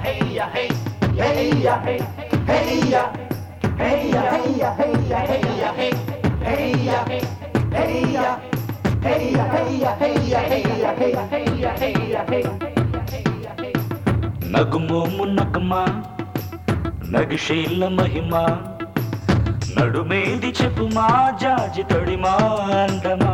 నగుమోము నగమా నగిశీల మహిమా నడుమేది చెప్పుమా జాజి తొడిమా అందమా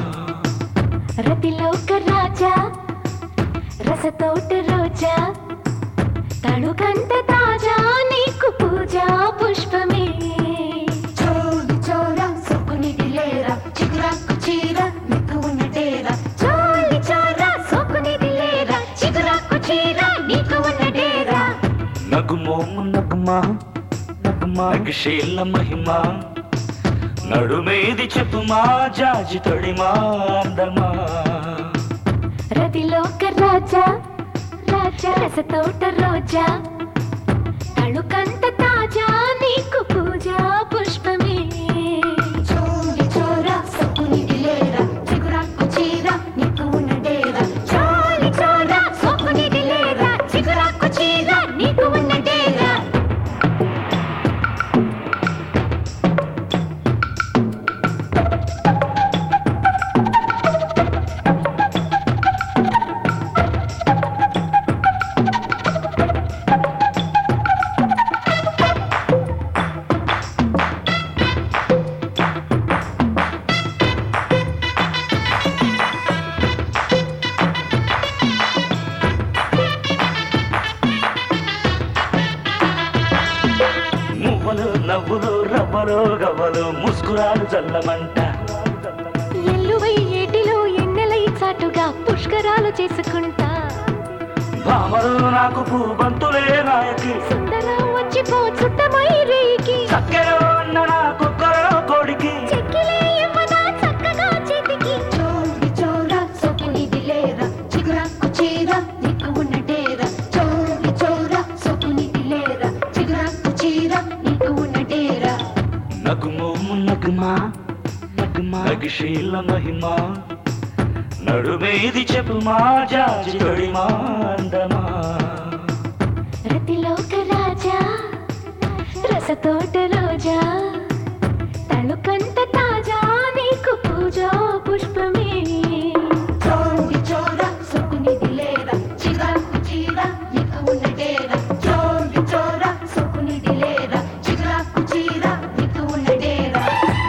రతిలోక రాజా రసతోట రోజా తడుకంత తాజా నీకు పూజా పుష్పమే చోలి చోర సొక్కునిది లేరా చిగురాకు చీర నీకు ఉన్న డేరా చోలి చోరా సోకునిది లేరా చిగురాకు చీర నీకు ఉన్న డేరా నగుమోము నగమా నగమా నగిశీల మహిమా నడుమేది చెప్పుమా జాజి తొడిమా అందమా రతిలోక రాజా రాజా రసతోట రోజా తడుకంత తాజా నీకు పూజా పుష్పమే చోలి చోర సొక్కునిది లేరా చిగురాకు చీర నీకు ఉన్న డేరా చోలి చోరా సోకునిది లేరా చిగురాకు చీర నీకు ఉన్న డేరా మువ్వలు నవ్వులు రవ్వలు గవ్వలు ముస్కురాలు చల్లమంట ఎల్లువై ఏటిలో ఎన్నెలై చాటుగా పుష్కరాలు చేసుకుంటా భామలు నాకు పూబంతులే నాయకి సుందర వచ్చిపో చుట్టమై రేయికి చక్కెర అన్న నా కుక్కరో కొడికి చెక్కిలే ఇవ్వనా చక్కగా చేతికి చోలి చోర సొక్కునిది లేరా చిగురాకు చీర నీకు ఉన్న డేరా చోలి చోర సొక్కునిది లేరా చిగురాకు చీర నీకు ఉన్న డేరా నగుమోము నగుమా నగుమా నగిశీల మహిమా నడుమేది చెప్పుమా జాజి తొడిమా అందమా రతిలోక రాజా రసతోట రోజా తళుకంత తాజా నీకు పూజా పుష్పమే చోలి చోర సొక్కునిది లేరా చిగురాకు చీర నీకు ఉన్న డేరా చోలి చోర సొక్కునిది లేరా చిగురాకు చీర నీకు ఉన్న డేరా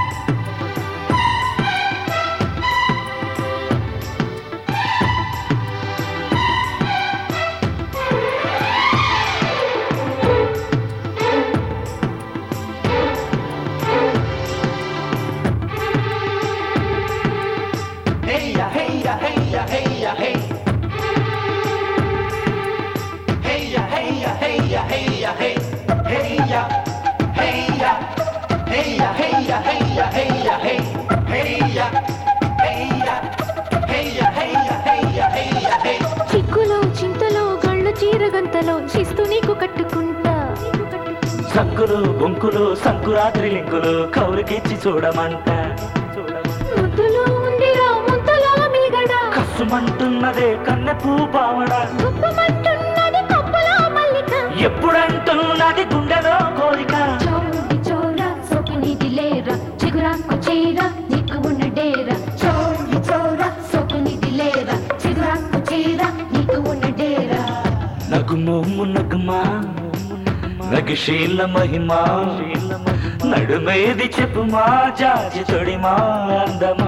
చిక్కులో చింతలో గళ్ళు చీరగంతలో శిస్తు నీకు కట్టుకుంటా సంకులు బొంకులు సంకురాత్రి లింకులు కౌరికిచ్చి చూడమంట ముద్దులో ఉందిరా ముద్దలో మిగడా కసుమంటున్నదే కన్నెపూ పావడ గుప్పమంటున్నది కొప్పులో మల్లిక ఎప్పుడంటున్నది గుండెలో కోరిక చోలి చోర సొక్కునిది లేరా చిగురాకు చీర నీకు ఉన్న డేరా చోలి చోర సొక్కునిది లేరా చిగురాకు చీర నీకు ఉన్న డేరా నగుమోము నగుమా నగిశీల మహిమా నడుమేది చెప్పుమా జాజి తొడిమా అందమా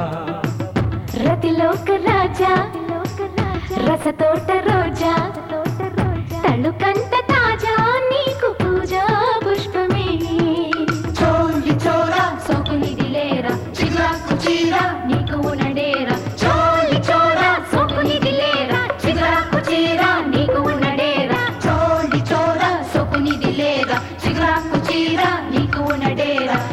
రతిలోక రాజా రసతోట రోజా తళుకంత తాజా నీకు పూజా పుష్పమే చోలి చోర సొక్కునిది లేరా చిగురాకు చీర నీకు ఉన్న డేరా చోలి చోర సొక్కునిది లేరా చిగురాకు చీర నీకు ఉన్న డేరా చోలి చోర సొక్కునిది లేరా చిగురాకు చీర నీకు ఉన్న డేరా